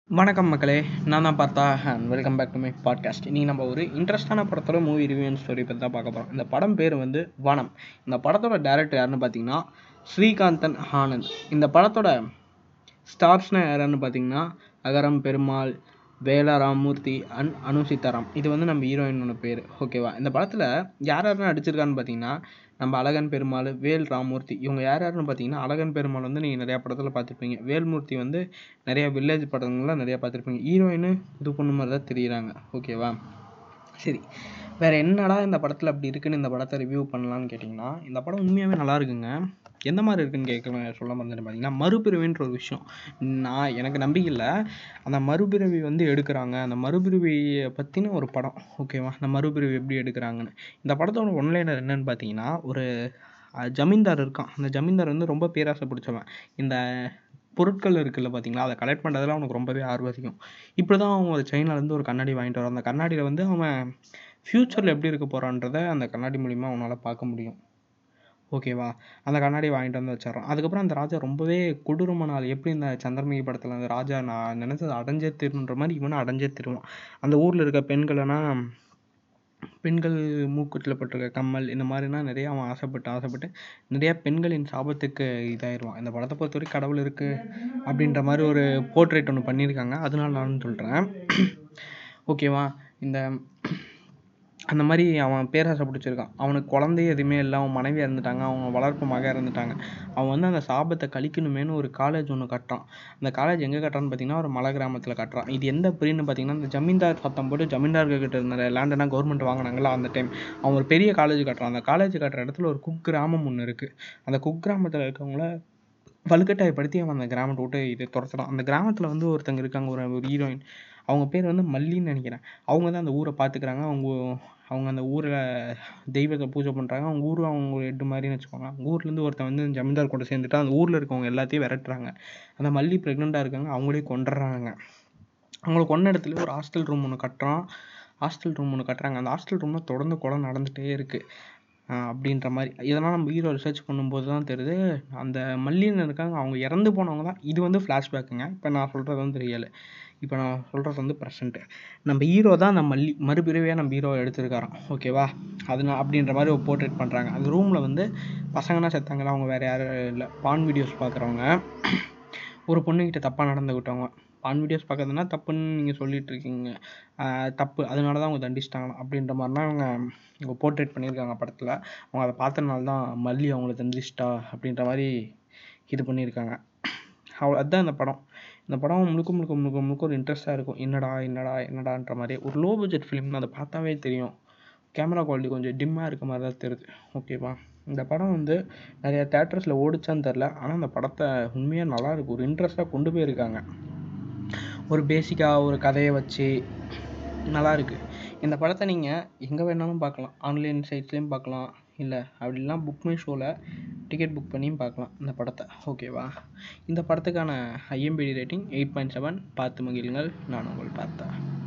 வணக்கம் மக்களே நான் தான் பார்த்தா and welcome back to my podcast இன்றைக்கி நம்ம ஒரு இன்ட்ரெஸ்டான படத்தோட மூவி ரிவ்யூ ஸ்டோரி பற்றி தான் பார்க்க போகிறோம் இந்த படம் பேர் வந்து வனம் இந்த படத்தோட டேரக்டர் யாருன்னு பார்த்தீங்கன்னா ஸ்ரீகாந்தன் ஆனந்த் இந்த படத்தோட ஸ்டார்ஸ்னால் யாருன்னு பார்த்தீங்கன்னா அகரம் பெருமாள் வேலா ராமூர்த்தி அண்ட் அனு சீதாராம் இது வந்து நம்ம ஹீரோயினோட பேர் ஓகேவா இந்த படத்தில் யார் யாரெல்லாம் நடிச்சிருக்கான்னு பார்த்தீங்கன்னா நம்ம அழகன் பெருமாள் வேல் ராமூர்த்தி இவங்க யார் யாருன்னு பார்த்தீங்கன்னா அழகன் பெருமாள் வந்து நீங்கள் நிறையா படத்தில் பார்த்துருப்பீங்க வேல்மூர்த்தி வந்து நிறையா வில்லேஜ் படங்கள்லாம் நிறையா பார்த்துருப்பீங்க ஹீரோயின் புது பொண்ணு மாதிரி தான் தெரியுறாங்க ஓகேவா சரி வேறு என்னடா இந்த படத்தில் அப்படி இருக்குன்னு இந்த படத்தை ரிவ்யூ பண்ணலான்னு கேட்டிங்கன்னா இந்த படம் உண்மையாகவே நல்லா இருக்குங்க எந்த மாதிரி இருக்குன்னு கேட்கலாம் சொல்ல மறந்துட்டு பார்த்தீங்கன்னா மறுபிறவின்ற ஒரு விஷயம் நான் எனக்கு நம்பிக்கை இல்லை அந்த மறுபிறவி வந்து எடுக்கிறாங்க அந்த மறுபிறவியை பற்றின ஒரு படம் ஓகேவா அந்த மறுபிறவி எப்படி எடுக்கிறாங்கன்னு இந்த படத்தோட ஒன்லைனர் என்னன்னு பார்த்தீங்கன்னா ஒரு ஜமீன்தார் இருக்கான் அந்த ஜமீன்தார் வந்து ரொம்ப பேராசை பிடிச்சவன் இந்த பொருட்கள் இருக்குல்ல பார்த்தீங்களா அதை கலெக்ட் பண்ணுறதுல அவனுக்கு ரொம்பவே ஆர்வம் அதிகம் இப்படி தான் அவன் ஒரு சைனாலேருந்து ஒரு கண்ணாடி வாங்கிட்டு வரான் அந்த கண்ணாடியில் வந்து அவன் ஃப்யூச்சரில் எப்படி இருக்க போகிறான்றத அந்த கண்ணாடி மூலிமா அவனால் பார்க்க முடியும் ஓகேவா அந்த கண்ணாடி வாங்கிட்டு வந்து வச்சிடறான் அதுக்கப்புறம் அந்த ராஜா ரொம்பவே கொடூரமான ஆள் எப்படி இந்த சந்திரமுகி படத்தில் அந்த ராஜா நான் நினச்சது அடைஞ்சே திருன்ற மாதிரி இவனும் அடைஞ்சே திருவான் அந்த ஊரில் இருக்க பெண்களெல்லாம் பெண்கள் மூக்குத்தில் போட்டிருக்க கம்மல் இந்த மாதிரினா நிறையா அவன் ஆசைப்பட்டு ஆசைப்பட்டு நிறையா பெண்களின் சாபத்துக்கு இதாயிடுவான் இந்த படத்தை பொறுத்தவரைக்கும் கடவுள் இருக்குது அப்படின்ற மாதிரி ஒரு போர்ட்ரேட் ஒன்று பண்ணியிருக்காங்க அதனால நான் சொல்கிறேன் ஓகேவா இந்த அந்த மாதிரி அவன் பேராசை பிடிச்சிருக்கான் அவனுக்கு குழந்தையே எதுவுமே இல்லை அவன் மனைவி இறந்துட்டாங்க அவங்க வளர்ப்பு மக இறந்துட்டாங்க அவன் வந்து அந்த சாபத்தை கழிக்கணுமேனு ஒரு காலேஜ் ஒன்று கட்டுறான் அந்த காலேஜ் எங்கே கட்டுறான்னு பார்த்தீங்கன்னா ஒரு மலை கிராமத்தில் கட்டுறான் இது எந்த பிரின்னு பார்த்தீங்கன்னா இந்த ஜமீன்தார் சத்தம் போட்டு ஜமீன்தார்கிட்ட இருந்த லேண்டெல்லாம் கவர்மெண்ட் வாங்கினாங்களா அந்த டைம் அவன் ஒரு பெரிய காலேஜ் கட்டுறான் அந்த காலேஜ் கட்டுற இடத்துல ஒரு குக் கிராமம் ஒன்று இருக்குது அந்த குக் கிராமத்தில் இருக்கவங்கள வலுக்கட்டாயப்படுத்தி அவன் அந்த கிராமத்தை விட்டு இது துரத்துறான் அந்த கிராமத்தில் வந்து ஒருத்தங்க இருக்காங்க ஒரு ஒரு ஹீரோயின் அவங்க பேர் வந்து மல்லின்னு நினைக்கிறேன் அவங்க தான் அந்த ஊரை பார்த்துக்கிறாங்க அவங்க அவங்க அந்த ஊரில் தெய்வத்தை பூஜை பண்ணுறாங்க அவங்க ஊர் அவங்க ஹெட்டு மாதிரின்னு வச்சுக்கோங்க அவங்க ஊர்லேருந்து ஒருத்தன் வந்து ஜமீன்தார் கூட சேர்ந்துட்டு அந்த ஊரில் இருக்கவங்க எல்லாத்தையும் விரட்டுறாங்க அந்த மல்லி ப்ரெக்னெண்ட்டாக இருக்காங்க அவங்களே கொண்டுறாங்க அவங்கள கொண்ட இடத்துல ஒரு ஹாஸ்டல் ரூம் ஒன்று கட்டுறான் ஹாஸ்டல் ரூம் ஒன்று கட்டுறாங்க அந்த ஹாஸ்டல் ரூமில் தொடர்ந்து கொலை நடந்துகிட்டே இருக்குது அப்படின்ற மாதிரி இதெல்லாம் நம்ம ஹீரோ ரிசர்ச் பண்ணும்போது தான் தெரியுது அந்த மல்லின்னு இருக்காங்க அவங்க இறந்து போனவங்க தான் இது வந்து ஃப்ளாஷ்பேக்குங்க இப்போ நான் சொல்கிறது வந்து ரியல் இப்போ நான் சொல்கிறது வந்து ப்ரெசண்ட்டு நம்ம ஹீரோ தான் அந்த மல்லி மறுபிறவியாக நம்ம ஹீரோ எடுத்திருக்காராம் ஓகேவா அது நான் அப்படின்ற மாதிரி ஒரு போர்ட்ரேட் பண்ணுறாங்க அந்த ரூமில் வந்து பசங்கன்னா செத்தாங்களா அவங்க வேறு யாரும் இல்லை பான் வீடியோஸ் பார்க்குறவங்க ஒரு பொண்ணுக்கிட்ட தப்பாக நடந்துக்கிட்டவங்க பான் வீடியோஸ் பார்க்கறதுனா தப்புன்னு நீங்கள் சொல்லிட்டு இருக்கீங்க தப்பு அதனால தான் அவங்க தண்டிச்சிட்டாங்களாம் அப்படின்ற மாதிரிலாம் அவங்க இவங்க போர்ட்ரேட் பண்ணியிருக்காங்க படத்தில் அவங்க அதை பார்த்தனால தான் மல்லி அவங்கள தண்டிச்சிட்டா அப்படின்ற மாதிரி இது பண்ணியிருக்காங்க அவ்வளோ அதுதான் இந்த படம் இந்த படம் முழுக்க முழுக்க முழுக்க முழுக்க ஒரு இன்ட்ரெஸ்ட்டாக இருக்கும் என்னடா என்னடா என்னடான்ற மாதிரி ஒரு லோ பட்ஜெட் ஃபிலிம் அதை பார்த்தாவே தெரியும் கேமரா குவாலிட்டி கொஞ்சம் டிம்மாக இருக்க மாதிரி தான் தெரியுது ஓகேவா இந்த படம் வந்து நிறையா தேட்டர்ஸில் ஓடிச்சான்னு தெரில ஆனால் அந்த படத்தை உண்மையாக நல்லா இருக்கு ஒரு இன்ட்ரெஸ்ட்டாக கொண்டு போயிருக்காங்க ஒரு பேசிக்காக ஒரு கதையை வச்சு நல்லா இருக்குது இந்த படத்தை நீங்கள் எங்கே வேணாலும் பார்க்கலாம் ஆன்லைன் சைட்ஸ்லேயும் பார்க்கலாம் இல்லை அப்படி இல்லைனா புக் மை ஷோவில் டிக்கெட் புக் பண்ணியும் பார்க்கலாம் இந்த படத்தை ஓகேவா இந்த படத்துக்கான ஐஎம்பிடி ரேட்டிங் எயிட் பாயிண்ட் செவன் பார்த்து மகிழுங்கள் நான் உங்கள் பார்த்தேன்